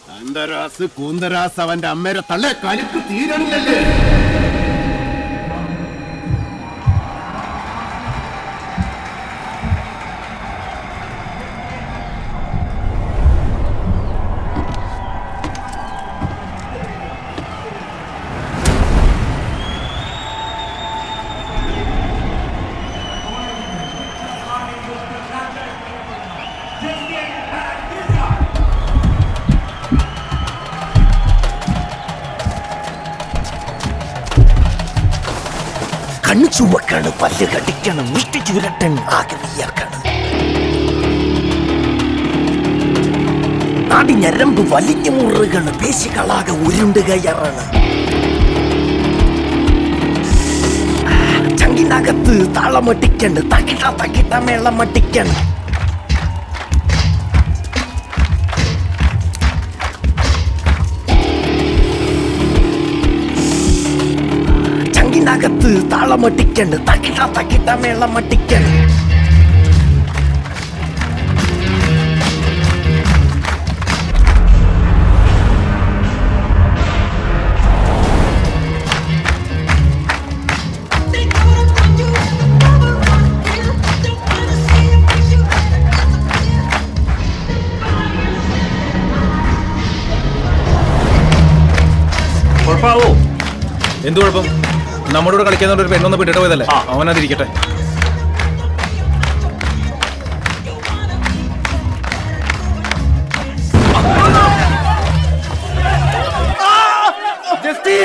അന്തരാസ് കൂന്തരാസ് അവന്റെ അമ്മേരെ തള്ളെ കലിക്ക് തീരണില്ലല്ലേ കണ്ണു ചുവക്കാണ് പല്ല് കടിക്കണം മുഷ്ടി ചുരട്ടൻ ആകെ വിയർക്കണം നാടി ഞരമ്പ് വലിഞ്ഞു മുറുകണ് പേശികളാകെ ഉരുണ്ട് കയറാണ് ചങ്കിനകത്ത് താളമട്ടിക്കണ്ട് തക്കിട്ട തക്കിട്ട മേളമട്ടിക്കണം ചങ്കിനകത്ത് താളമട്ടിക്കണ്ട് തക്കിട്ട തക്കിട്ട മേളമട്ടിക്കണം കുഴപ്പമാവോ എന്ത് കുഴപ്പം നമ്മുടെ കൂടെ കളിക്കുന്ന ഒരു പെണ്ണൊന്ന് വിട്ടിട്ട് പോയതല്ലേ അവനതിരിക്കട്ടെ ജസ്റ്റി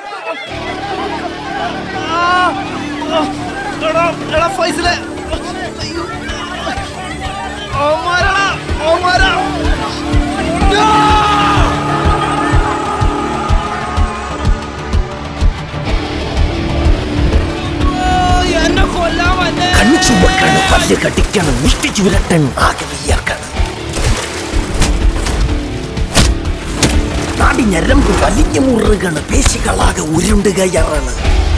എടാ എടാ ഫൈസലെ ഓമാരടാ ഓമാരാ എന്നെ കൊല്ലാൻ വന്നേ കണ്ണു ചുവക്കാണ് പല്ല് കടിക്കണം മുഷ്ടി ചുരട്ടൻ ആകെ വിയർക്കണം നാടി ഞരമ്പ് വലിഞ്ഞു മുറുകണ് പേശികളാകെ ഉരുണ്ട് കയറാണ്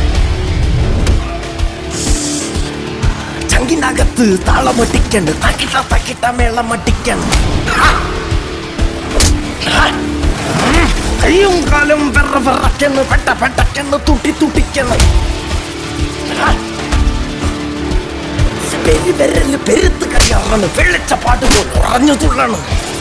ചങ്കിനകത്ത് താളമട്ടിക്കണ്ട് തക്കിട്ട തക്കിട്ട മേളമട്ടിക്കണം കയ്യും കാലും വെറ വെറക്കണ് പെട്ട പെട്ടക്കണ് തുട്ടി തുട്ടിക്കണം പെരുവിരല് പെരുത്ത് കയ്യാറാണ് വെള്ളച്ചപ്പാട്ട് പോലെ ഉറഞ്ഞു തുള്ളണം